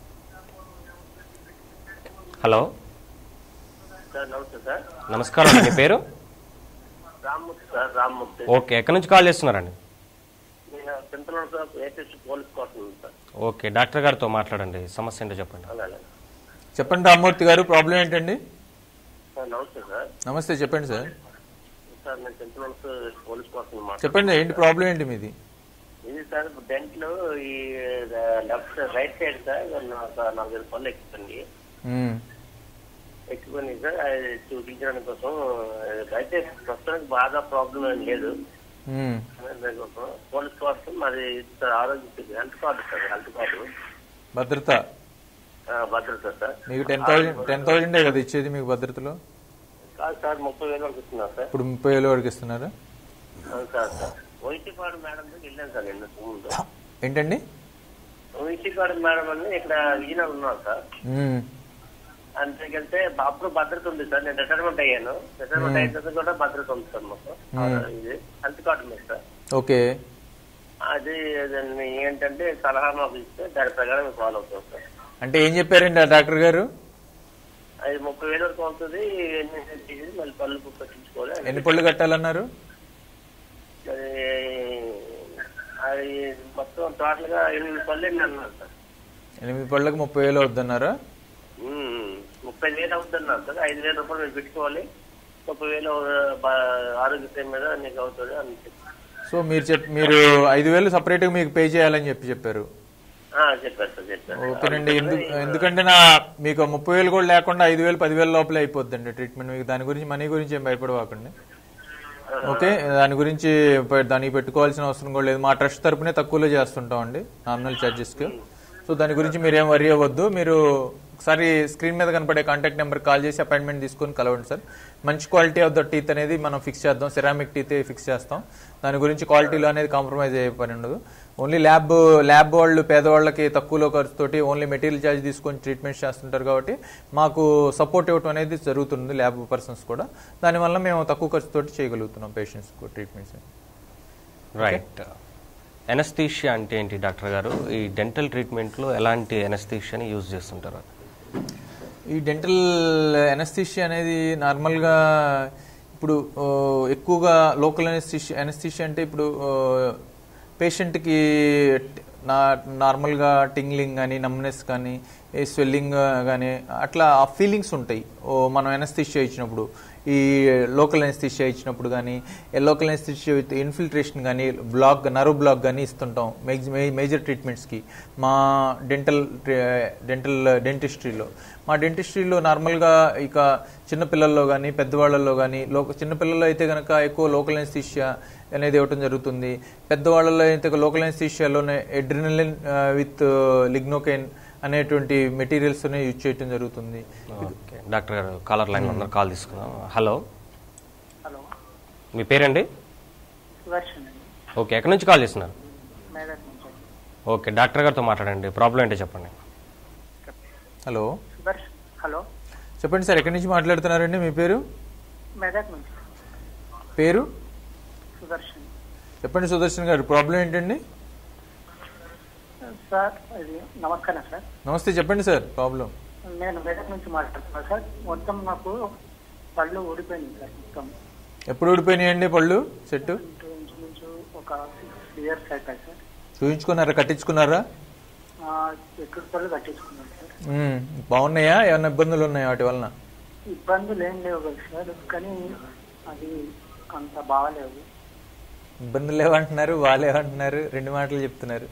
హలో సార్ నమస్తే సార్ నమస్కారం అండి మీ పేరు రామ్మూర్తి సార్ రామ్మూర్తి ఓకే ఎక్కడి నుంచి కాల్ చేస్తున్నారండి నేను చింతలో సార్ ఏపీసీ పోలీస్ కోసం ఉంది సార్ ఓకే డాక్టర్ గారితో మాట్లాడండి సమస్య ఏంటో చెప్పండి అలాగే చెప్పండి రామ్మూర్తి గారు ప్రాబ్లం ఏంటండి సార్ నమస్తే సార్ నమస్తే చెప్పండి సార్ సార్ నేను చింతలో పోలీస్ కోసం మాట్లాడుతున్నాను చెప్పండి ఏంటి ప్రాబ్లం ఏంటి మీది ఇది సార్ డెంట్ లో ఈ లెఫ్ట్ రైట్ సైడ్ సార్ నాకు నాలుగు ఐదు పనులు ఎక్కుతుంది మ్మ్. ఎక్కువని సార్ అది చూపించడానికి కోసం అయితే ప్రస్తుతానికి బాగా ప్రాబ్లం ఏం లేదు మ్మ్. దానికోసం పోలీస్ కోసం మరి సార్ ఆరోగ్య health card sir health card భద్రత ఆ, భద్రత సార్ మీకు టెన్ థౌజండ్ టెన్ థౌజండే కదా ఇచ్చేది మీకు భద్రతలో కాదు సార్ ముప్పై వేలు వరకు ఇస్తున్నారు సార్ ఇప్పుడు ముప్పై వేల వరకు ఇస్తున్నారు అవును సార్ సార్ వైసీపాడు మేడం దగ్గరికి వెళ్ళాను సార్ నిన్న ముందు ఏంటండి వైసీపాడు మేడం అని ఇక్కడ విజయనగరం ఉన్నారు సార్ మ్మ్. అంతకి వెళ్తే అప్పుడు భద్రత ఉంది సార్ నేను రిటైర్మెంట్ అయ్యాను రిటైర్మెంట్ అయిన తర్వాత కూడా భద్రత ఉంది సార్ మాకు ఆ, ఇది హెల్త్ కార్డు మీద సార్ ఓకే అది దాన్ని ఏంటంటే సలహా మాకు ఇస్తే దాని ప్రకారం ఫాలో అవుతాం సార్ అంటే ఏం చెప్పారండి ఆ డాక్టర్ గారు అది ముప్పై వేల వరకు అవుతుంది ఎన్ని తీసి మళ్ళీ పళ్ళు పట్టించుకోవాలి అని ఎన్ని పళ్ళు కట్టాలన్నారు మరి అది మొత్తం టోటల్ గా ఎనిమిది పళ్ళు ఎన్ని అన్నారు సార్ ఎనిమిది పళ్ళకి ముప్పై వేలు అవుద్దన్నారా ఉమ్, ముప్పై వేలు అవుతున్నారు సార్ ఐదు వేల రూపాయలు మీరు పెట్టుకోవాలి ముప్పై వేలు బ- ఆరోగ్యశ్రీ మీద నీకు అవుతుంది అని చెప్పి సో మీరు చెప్ మీరు ఐదు వేలు సపరేట్గా మీకు పే చేయాలని చెప్పి చెప్పారు ఆ, చెప్పారు సార్ చెప్పారు ఓకేనండి ఎందుకు ఎందుకంటే నా మీకు ముప్పై వేలు కూడా లేకుండా ఐదు వేలు పదివేల లోపలే అయిపోద్దండి ట్రీట్మెంట్ మీకు దాని గురించి మనీ గురించి ఏం భయపడవాకండి ఓకే దాని గురించి ప- దానికి పెట్టుకోవాల్సిన అవసరం కూడా లేదు మా ట్రస్ట్ తరపునే తక్కువలో చేస్తుంటాం అండి నామినల్ ఛార్జెస్కి సో దాని గురించి మీరు ఏం వరి అవ్వద్దు మీరు ఒకసారి స్క్రీన్ మీద కనపడే కాంటాక్ట్ నెంబర్ కాల్ చేసి అపాయింట్మెంట్ తీసుకొని కలవండి సార్ మంచి క్వాలిటీ ఆఫ్ ద టీత్ అనేది మనం ఫిక్స్ చేద్దాం సెరామిక్ టీత్ ఫిక్స్ చేస్తాం దాని గురించి క్వాలిటీలో అనేది కాంప్రమైజ్ అయ్యే పని ఉండదు ఓన్లీ ల్యాబ్ ల్యాబ్ వాళ్ళు పేదవాళ్ళకి తక్కువలో ఖర్చుతోటి ఓన్లీ మెటీరియల్ ఛార్జ్ తీసుకొని ట్రీట్మెంట్ చేస్తుంటారు కాబట్టి మాకు సపోర్ట్ ఇవ్వటం అనేది జరుగుతుంది ల్యాబ్ పర్సన్స్ కూడా దానివల్ల మేము తక్కువ ఖర్చుతోటి చేయగలుగుతున్నాం పేషెంట్స్ ట్రీట్మెంట్స్ రైట్ ఎనస్థీషియా అంటే ఏంటి డాక్టర్ గారు ఈ డెంటల్ ట్రీట్మెంట్లో ఎలాంటి ఎనస్థీషియాని యూజ్ చేస్తుంటారు ఈ డెంటల్ ఎనస్థిషియా అనేది నార్మల్గా ఇప్పుడు ఆ, ఎక్కువగా లోకల్ ఎనస్థిషియా ఎనస్థిషియా అంటే ఇప్పుడు పేషెంట్కి నా నార్మల్గా టింగ్లింగ్ కానీ నమ్నెస్ కానీ ఏ స్వెల్లింగ్ కానీ అట్లా ఆ ఫీలింగ్స్ ఉంటాయి ఓ మనం ఎనస్థిషియా ఇచ్చినప్పుడు ఈ లోకల్ ఎనస్థిషియా ఇచ్చినప్పుడు కానీ లోకల్ ఎనస్థిషియా విత్ ఇన్ఫిల్ట్రేషన్ కానీ బ్లాక్ నర్వ్ బ్లాక్ కానీ ఇస్తుంటాం మేజర్ ట్రీట్మెంట్స్కి మా డెంటల్ డెంటల్ డెంటిస్ట్రీలో మా డెంటిస్ట్రీలో నార్మల్గా ఇక చిన్నపిల్లల్లో కానీ పెద్దవాళ్ళల్లో కానీ లోక చిన్నపిల్లల్లో అయితే కనుక ఎక్కువ లోకల్ ఎనస్థిషియా అనేది ఇవ్వటం జరుగుతుంది పెద్దవాళ్ళలో అయితే లోకల్ ఎనస్థిషియాలోనే ఎడ్రినలిన్ విత్ లిగ్నోకైన్ అనేటువంటి మెటీరియల్స్ యూజ్ చేయటం జరుగుతుంది ఓకే డాక్టర్ గారు కాలర్ లైన్ అందరూ కాల్ తీసుకుందాం హలో హలో మీ పేరండి సుదర్శన్ అండి ఓకే ఎక్కడి నుంచి కాల్ చేస్తున్నారు మేదక్ నుంచి అండి. ఓకే డాక్టర్ గారితో మాట్లాడండి ప్రాబ్లం ఏంటో చెప్పండి హలో సుదర్శన్ హలో చెప్పండి సార్ ఎక్కడి నుంచి మాట్లాడుతున్నారండి మీ పేరు మెదక్ నుంచి పేరు సుదర్శన్ చెప్పండి సుదర్శన్ గారు ప్రాబ్లం ఏంటండి సార్ ఇది నమస్కారం సార్ నమస్తే చెప్పండి సార్ ప్రాబ్లం నేను మెదక్ నుంచి మాట్లాడుతున్నాను సార్ మొత్తం నాకు పళ్ళు ఊడిపోయింది సార్ మొత్తం ఎప్పుడు ఊడిపోయినాయండి పళ్ళు చెట్టు ఇంటూ ఇంచుమించు ఒక సిక్స్ ఇయర్స్ అయిపోయి సార్ చూపించుకున్నారా కట్టించుకున్నారా ఆ, ఎక్కుడు పళ్ళు కట్టించుకున్నాను సార్ మ్మ్. బాగున్నాయా ఏమైనా ఇబ్బందులు ఉన్నాయా వాటి వలన ఇబ్బందులు ఏం లేవు కదా సార్ కానీ అది అంత బాగాలేవు ఇబ్బందులు లేవంటున్నారు బాగాలేవంటున్నారు రెండు మాటలు చెప్తున్నారు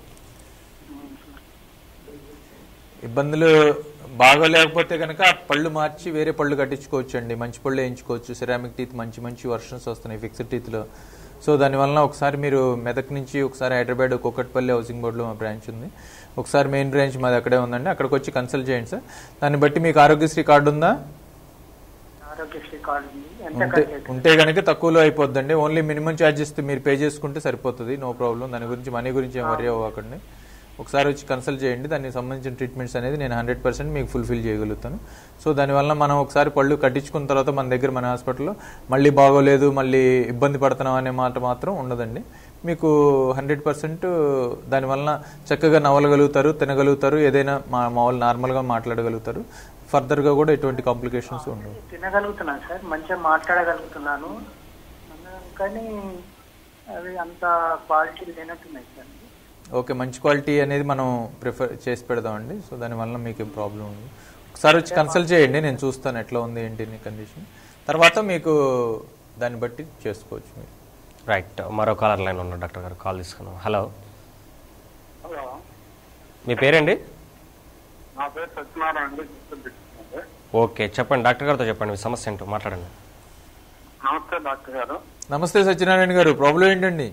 ఇబ్బందులు బాగోలేకపోతే కనుక ఆ పళ్ళు మార్చి వేరే పళ్ళు కట్టించుకోవచ్చు అండి మంచి పళ్ళు వేయించుకోవచ్చు సిరామిక్ టీత్ మంచి మంచి వర్షన్స్ వస్తున్నాయి ఫిక్స్డ్ టీత్లో సో దానివల్ల ఒకసారి మీరు మెదక్ నుంచి ఒకసారి హైదరాబాద్ కుక్కట్పల్లి హౌసింగ్ బోర్డులో మా బ్రాంచ్ ఉంది ఒకసారి మెయిన్ బ్రాంచ్ మాది అక్కడే ఉందండి అక్కడికి వచ్చి కన్సల్ట్ చేయండి సార్ దాన్ని బట్టి మీకు ఆరోగ్యశ్రీ కార్డు ఉందా ఆరోగ్యశ్రీ కార్డు ఉంది ఎంత ఉంటే ఖర్చు అవుతుంది? ఉంటే కనుక తక్కువలో అయిపోద్దండి ఓన్లీ మినిమం ఛార్జెస్ మీరు పే చేసుకుంటే సరిపోతుంది నో ప్రాబ్లం దాని గురించి మనీ గురించి ఏం వరీ అవ్వకండి ఒకసారి వచ్చి కన్సల్ట్ చేయండి దానికి సంబంధించిన ట్రీట్మెంట్స్ అనేది నేను హండ్రెడ్ పర్సెంట్ మీకు ఫుల్ఫిల్ చేయగలుగుతాను సో దానివల్ల మనం ఒకసారి పళ్ళు కట్టించుకున్న తర్వాత మన దగ్గర మన హాస్పిటల్లో మళ్ళీ బాగోలేదు మళ్ళీ ఇబ్బంది పడుతున్నాం అనే మాట మాత్రం ఉండదండి మీకు హండ్రెడ్ పర్సెంట్ దానివల్ల చక్కగా నవ్వగలుగుతారు తినగలుగుతారు ఏదైనా మా మామూలు నార్మల్గా మాట్లాడగలుగుతారు ఫర్దర్గా కూడా ఎటువంటి కాంప్లికేషన్స్ ఉండవు తినగలుగుతున్నాను సార్ మంచిగా మాట్లాడగలుగుతున్నాను కానీ అవి అంత క్వాలిటీ లేనట్టున్నాయి సార్ ఓకే మంచి క్వాలిటీ అనేది మనం ప్రిఫర్ చేసి పెడదామండి సో దానివల్ల మీకు ఏం ప్రాబ్లం ఉంది ఒకసారి వచ్చి కన్సల్ట్ చేయండి నేను చూస్తాను ఎట్లా ఉంది ఏంటి నీ కండిషన్ తర్వాత మీకు దాన్ని బట్టి చేసుకోవచ్చు మీరు రైట్ మరో కాలర్ లైన్ ఉన్న డాక్టర్ గారు కాల్ తీసుకుందాం హలో హలో మీ పేరండి నా పేరు సత్యనారాయణ అండి గుంటూరు డిస్ట్రిక్ట్ అండి. ఓకే చెప్పండి డాక్టర్ గారితో చెప్పండి మీ సమస్య ఏంటో మాట్లాడండి నమస్తే డాక్టర్ గారు నమస్తే సత్యనారాయణ గారు ప్రాబ్లం ఏంటండి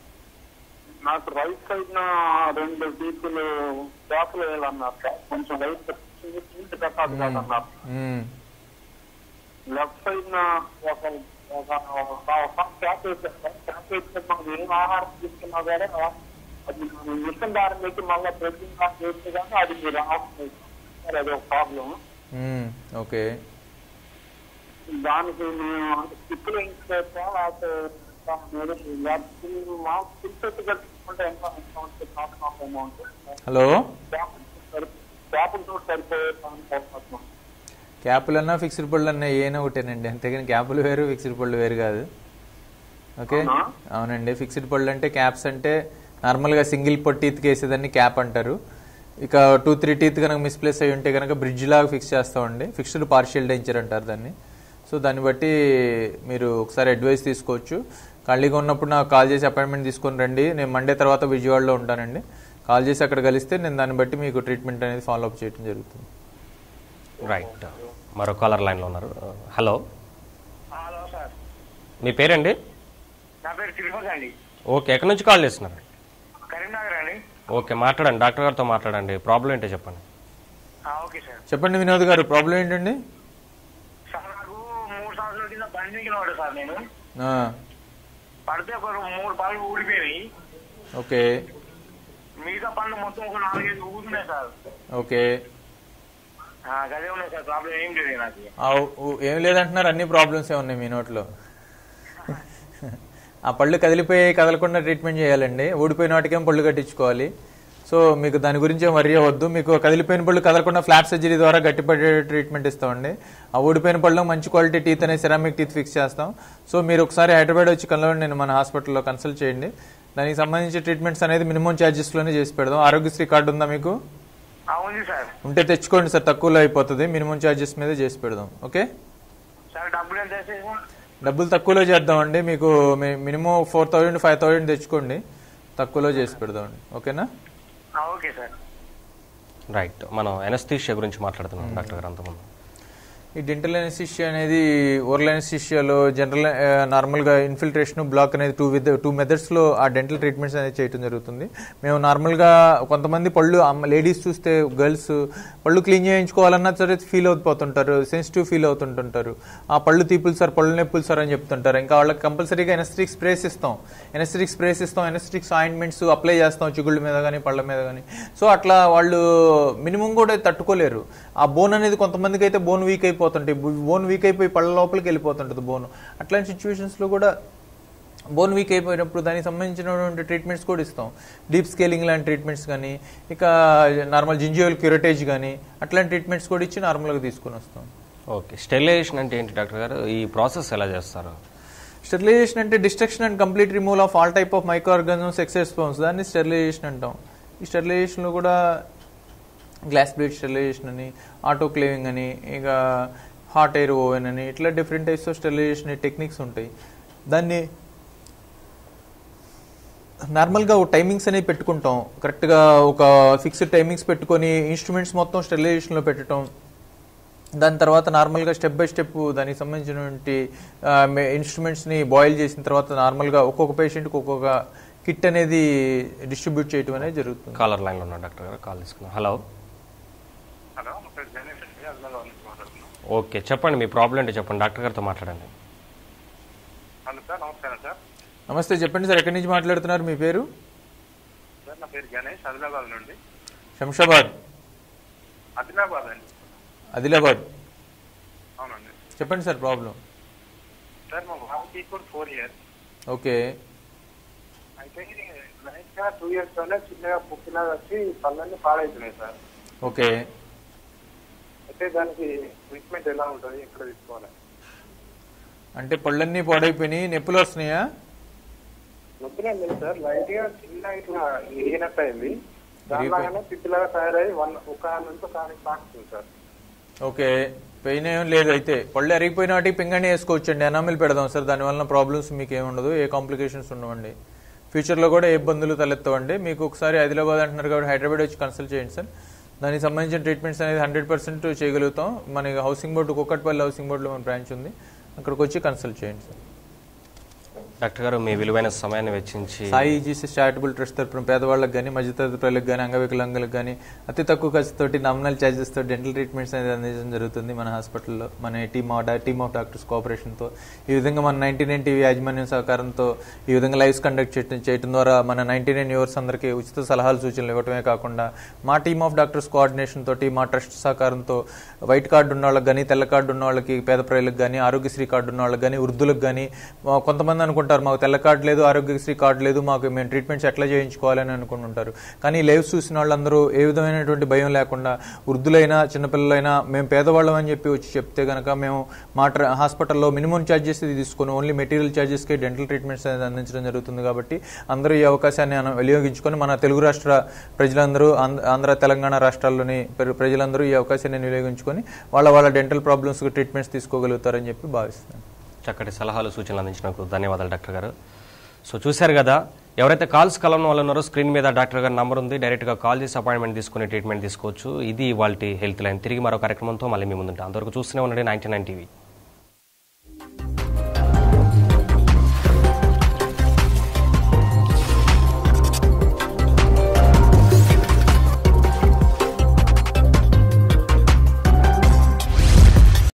నాకు రైట్ సైడ్ నా రెండు పీపులు చేపలు వేయాలన్నారు సార్. కొంచెం రైట్ సీట్ కట్టాలి కాదన్నారు మ్మ్. లెఫ్ట్ సైడ్ నా ఒక ఒక ఒక క్యాప్ వేసారు సార్ క్యాప్ వేస్తే మనం ఏం ఆహారం తీసుకున్నా కూడా అది మిషన్ దారి పెట్టి మళ్ళీ ప్రెగ్నెంట్ దాకా చేస్తే కానీ అది మీరు ఆఫ్ సార్ అది ఒక ప్రాబ్లం మ్మ్. ఓకే దానికి మేము స్టిప్పులు వేయించుకోవచ్చా లేకపోతే మీరు మా ఫుల్ కట్టుకుంటే ఎంత అమౌంట్ కాస్ట్ అమౌంట్ హలో చేపలతో సరిపోయే అవకాశం క్యాపులు అన్నా ఫిక్స్డ్ పళ్ళు అన్నా ఏనా ఒకటేనండి అంతేగాని క్యాపులు వేరు ఫిక్స్డ్ పళ్ళు వేరు కాదు ఓకే అవునా? అవునండి ఫిక్స్డ్ పళ్ళు అంటే క్యాప్స్ అంటే నార్మల్గా సింగిల్ పొట్ టీత్కి వేసేదాన్ని క్యాప్ అంటారు ఇక టూ త్రీ టీత్ కనుక మిస్ప్లేస్ అయి ఉంటే కనుక బ్రిడ్జ్ లాగా ఫిక్స్ చేస్తామండి ఫిక్స్డ్ పార్షియల్ డెంచర్ అంటారు దాన్ని సో దాన్ని బట్టి మీరు ఒకసారి అడ్వైస్ తీసుకోవచ్చు ఖాళీగా ఉన్నప్పుడు నాకు కాల్ చేసి అపాయింట్మెంట్ తీసుకొని రండి నేను మండే తర్వాత విజయవాడలో ఉంటానండి కాల్ చేసి అక్కడ కలిస్తే నేను దాన్ని బట్టి మీకు ట్రీట్మెంట్ అనేది ఫాలో అప్ చేయడం జరుగుతుంది రైట్ మరో కాలర్ లైన్లో ఉన్నారు హలో హలో సార్ మీ పేరండి నా పేరు తిరుపతి అండి ఓకే ఎక్కడి నుంచి కాల్ చేస్తున్నారు కరీంనగర్ అండి ఓకే మాట్లాడండి డాక్టర్ గారితో మాట్లాడండి ప్రాబ్లం ఏంటో చెప్పండి ఆ, ఓకే సార్ చెప్పండి వినోద్ గారు ప్రాబ్లం ఏంటండి సార్ నాకు మూడు సంవత్సరాల కింద బండి మీద పడ్డా సార్ నేను ఆ, పడితే ఒక మూడు పనులు ఊడిపోయినాయి ఓకే మిగతా పనులు మొత్తం ఒక నాలుగైదు ఊరున్నాయి సార్ ఓకే ఆ, గదే ఉన్నాయి సార్ ప్రాబ్లం ఏం లేదు నాకు ఆ, ఉ- ఏం లేదంటున్నారు అన్ని ప్రాబ్లమ్స్ ఏ ఉన్నాయి మీ నోట్లో ఆ పళ్ళు కదిలిపోయి కదలకుండా ట్రీట్మెంట్ చేయాలండి ఊడిపోయిన వాటికేం పళ్ళు కట్టించుకోవాలి సో మీకు దాని గురించి ఏం వరి అవ్వద్దు మీకు కదిలిపోయిన పళ్ళు కదలకుండా ఫ్లాట్ సర్జరీ ద్వారా గట్టిపడే ట్రీట్మెంట్ ఇస్తామండి ఆ ఊడిపోయిన పళ్ళు మంచి క్వాలిటీ టీత్ అనే సెరామిక్ టీత్ ఫిక్స్ చేస్తాం సో మీరు ఒకసారి హైదరాబాద్ వచ్చి కలవండి నేను మన హాస్పిటల్లో కన్సల్ట్ చేయండి దానికి సంబంధించి ట్రీట్మెంట్స్ అనేది మినిమం ఛార్జెస్లోనే చేసి పెడదాం ఆరోగ్యశ్రీ కార్డు ఉందా మీకు ఆ, ఉంది సార్ ఉంటే తెచ్చుకోండి సార్ తక్కువలో అయిపోతుంది మినిమం ఛార్జెస్ మీద చేసి పెడదాం ఓకే సార్ డబ్బులు ఎంత వేసేసి డబ్బులు తక్కువలో చేద్దామండి మీకు మీ- minimum four thousand five thousand తెచ్చుకోండి తక్కువలో చేసి పెడదామండి ఓకేనా ఆ, ఓకే సార్ రైట్ మనం ఎనస్థీషియా గురించి మాట్లాడుతున్నాం డాక్టర్ గారు అంతకుముందు ఈ డెంటల్ ఎనస్థిషియా అనేది ఓరల్ ఎనస్థిషియాలో జనరల్ నార్మల్గా ఇన్ఫిల్ట్రేషన్ బ్లాక్ అనేది టూ విత్ టూ మెథడ్స్లో ఆ డెంటల్ ట్రీట్మెంట్స్ అనేది చేయడం జరుగుతుంది మేము నార్మల్గా కొంతమంది పళ్ళు లేడీస్ చూస్తే గర్ల్స్ పళ్ళు క్లీన్ చేయించుకోవాలన్నా సరే ఫీల్ అయిపోతుంటారు సెన్సిటివ్ ఫీల్ అవుతుంటుంటారు ఆ పళ్ళు తీపులు సార్ పళ్ళు నొప్పులు సార్ అని చెప్తుంటారు ఇంకా వాళ్ళకి కంపల్సరీగా ఎనస్థిటిక్ స్ప్రేస్ ఇస్తాం ఎనస్థిటిక్ స్ప్రేస్ ఇస్తాం ఎనస్థిటిక్స్ ఆయింట్మెంట్స్ అప్లై చేస్తాం చిగుళ్ళ మీద కానీ పళ్ళ మీద కానీ సో అట్లా వాళ్ళు మినిమం కూడా తట్టుకోలేరు ఆ బోన్ అనేది కొంతమందికి అయితే బోన్ వీక్ అయిపోతుంటాయి బోన్ వీక్ అయిపోయి పళ్ళ లోపలికి వెళ్ళిపోతుంటుంది బోన్ అట్లాంటి సిచ్యువేషన్స్లో కూడా బోన్ వీక్ అయిపోయినప్పుడు దానికి సంబంధించినటువంటి ట్రీట్మెంట్స్ కూడా ఇస్తాం డీప్ స్కేలింగ్ లాంటి ట్రీట్మెంట్స్ కానీ ఇక నార్మల్ జింజివల్ క్యూరటేజ్ కానీ అట్లాంటి ట్రీట్మెంట్స్ కూడా ఇచ్చి నార్మల్గా తీసుకొని వస్తాం ఓకే స్టెరిలైజేషన్ అంటే ఏంటి డాక్టర్ గారు ఈ ప్రాసెస్ ఎలా చేస్తారు స్టెరిలైజేషన్ అంటే destruction and complete removal of all type of microorganisms ఎక్సెస్పాన్స్ దాన్ని స్టెరిలైజేషన్ అంటాం ఈ స్టెరిలైజేషన్లో కూడా గ్లాస్ బ్లేడ్ స్టెరిలైజేషన్ అని ఆటోక్లేవింగ్ అని ఇక హాట్ ఎయిర్ ఓవెన్ అని ఇట్లా different types of sterilisation techniques ఉంటాయి దాన్ని నార్మల్గా ఒక టైమింగ్స్ అనేవి పెట్టుకుంటాం కరెక్ట్గా ఒక ఫిక్స్డ్ టైమింగ్స్ పెట్టుకొని ఇన్స్ట్రుమెంట్స్ మొత్తం స్టెరిలైజేషన్లో పెట్టడం దాని తర్వాత నార్మల్గా స్టెప్ బై స్టెప్ దానికి సంబంధించినటువంటి ఇన్స్ట్రుమెంట్స్ని బాయిల్ చేసిన తర్వాత నార్మల్గా ఒక్కొక్క పేషెంట్కి ఒక్కొక్క కిట్ అనేది డిస్ట్రిబ్యూట్ చేయడం అనేది జరుగుతుంది కాలర్ లైన్లో ఉన్నారు డాక్టర్ గారు కాల్ తీసుకున్నాం హలో హలో నా పేరు గణేష్ అండి అదిలాబాద్ నుంచి మాట్లాడుతున్నాను ఓకే చెప్పండి మీ ప్రాబ్లం ఏంటో చెప్పండి డాక్టర్ గారితో మాట్లాడండి హలో సార్ నమస్కారం సార్ నమస్తే చెప్పండి సార్ ఎక్కడి నుంచి మాట్లాడుతున్నారు మీ పేరు సార్ నా పేరు గణేష్ ఆదిలాబాద్ నుండి శంషాబాద్ ఆదిలాబాద్ అండి ఆదిలాబాద్ అవునండి చెప్పండి సార్ ప్రాబ్లం సార్ మా బాబుకి ఇప్పుడు ఫోర్ ఇయర్స్ ఓకే అయితే లైట్ గా టూ ఇయర్స్ లోనే చిన్నగా పుట్టినగా వచ్చి పళ్ళన్నీ పాడైతున్నాయి సార్ ఓకే అయితే దానికి ట్రీట్మెంట్ ఎలా ఉంటుంది ఎక్కడ తీసుకోవాలి అంటే పళ్ళన్నీ పాడైపోయినాయి నొప్పులు వస్తున్నాయా నొప్పినే లేదు సార్ లైట్ గా చిన్న ఇట్లా ఇరిగినట్టు అయింది దానిలాగానే పిచ్చిలాగా తయారై వన్ ఒక నుంచి ఒక పాకుతుంది సార్ ఓకే పెయిన్ ఏం లేదు అయితే పళ్ళు అరిగిపోయిన వాటికి పింగణి వేసుకోవచ్చండి ఎనామిల్ పెడదాం సార్ దానివల్ల ప్రాబ్లమ్స్ మీకు ఏముండదు ఏ కాంప్లికేషన్స్ ఉండవండి ఫ్యూచర్లో కూడా ఏ ఇబ్బందులు తలెత్తవండి మీకు ఒకసారి ఆదిలాబాద్ అంటున్నారు కాబట్టి హైదరాబాద్ వచ్చి కన్సల్ట్ చేయండి సార్ దానికి సంబంధించిన ట్రీట్మెంట్స్ అనేది హండ్రెడ్ పర్సెంట్ చేయగలుగుతాం మన హౌసింగ్ బోర్డు కుక్కట్పల్లి హౌసింగ్ బోర్డులో మన బ్రాంచ్ ఉంది అక్కడికి వచ్చి కన్సల్ట్ చేయండి సార్ డాక్టర్ గారు మీ విలువైన సమయాన్ని వెచ్చించి సాయి జీసస్ చారిటబుల్ ట్రస్ట్ తరపున పేదవాళ్ళకి కానీ మధ్యతరగతి ప్రజలకు కానీ అంగవికలాంగులకు కానీ అతి తక్కువ ఖర్చుతోటి నామినల్ ఛార్జెస్ తో డెంటల్ ట్రీట్మెంట్స్ అనేది అందించడం జరుగుతుంది మన హాస్పిటల్లో మన team of team of doctors కోఆపరేషన్తో ఈ విధంగా మన నైన్టీ నైన్ టీవీ యాజమాన్యం సహకారంతో ఈ విధంగా లైవ్స్ కండక్ట్ చేయడం చేయడం ద్వారా మన నైన్టీ నైన్ యూవర్స్ అందరికీ ఉచిత సలహాలు సూచనలు ఇవ్వడమే కాకుండా మా టీమ్ ఆఫ్ డాక్టర్స్ కోఆర్డినేషన్ తోటి మా ట్రస్ట్ సహకారంతో వైట్ కార్డు ఉన్న వాళ్ళకి కానీ తెల్ల కార్డు ఉన్న వాళ్ళకి పేద ప్రజలకు కానీ ఆరోగ్యశ్రీ కార్డు ఉన్న వాళ్ళకి కానీ వృద్ధులకు కానీ కొంతమంది అనుకుంటారు మాకు తెల్ల కార్డు లేదు ఆరోగ్యశ్రీ కార్డు లేదు మాకు మేము ట్రీట్మెంట్స్ ఎట్లా చేయించుకోవాలని అనుకుంటుంటారు కానీ లైవ్ చూసిన వాళ్ళందరూ ఏ విధమైనటువంటి భయం లేకుండా వృద్ధులైనా చిన్నపిల్లలైనా మేము పేదవాళ్ళం అని చెప్పి వచ్చి చెప్తే కనుక మేము మా ట్ర- హాస్పిటల్లో మినిమం ఛార్జెస్ ఇది తీసుకొని ఓన్లీ మెటీరియల్ ఛార్జెస్కి డెంటల్ ట్రీట్మెంట్స్ అనేది అందించడం జరుగుతుంది కాబట్టి అందరూ ఈ అవకాశాన్ని అన- వినియోగించుకొని మన తెలుగు రాష్ట్ర ప్రజలందరూ ఆంధ్ర- ఆంధ్ర తెలంగాణ రాష్ట్రాల్లోని ప్ర- ప్రజలందరూ ఈ అవకాశాన్ని వినియోగించుకొని వాళ్ళ వాళ్ళ డెంటల్ ప్రాబ్లమ్స్కి ట్రీట్మెంట్స్ తీసుకోగలుగుతారని చెప్పి భావిస్తున్నాను చక్కటి సలహాలు సూచనలు అందించినందుకు ధన్యవాదాలు డాక్టర్ గారు సో చూశారు కదా ఎవరైతే కాల్స్ కలం వాళ్ళు ఉన్నారో స్క్రీన్ మీద డాక్టర్ గారి నంబర్ ఉంది డైరెక్ట్గా కాల్ చేసి అపాయింట్మెంట్ తీసుకుని ట్రీట్మెంట్ తీసుకోవచ్చు ఇది వాళ్ళ హెల్త్ లైన్ తిరిగి మరో కార్యక్రమంతో మళ్ళీ మీ ముందుంటాం అంతవరకు చూస్తూనే ఉండండి నైన్టీ నైన్ టీవీ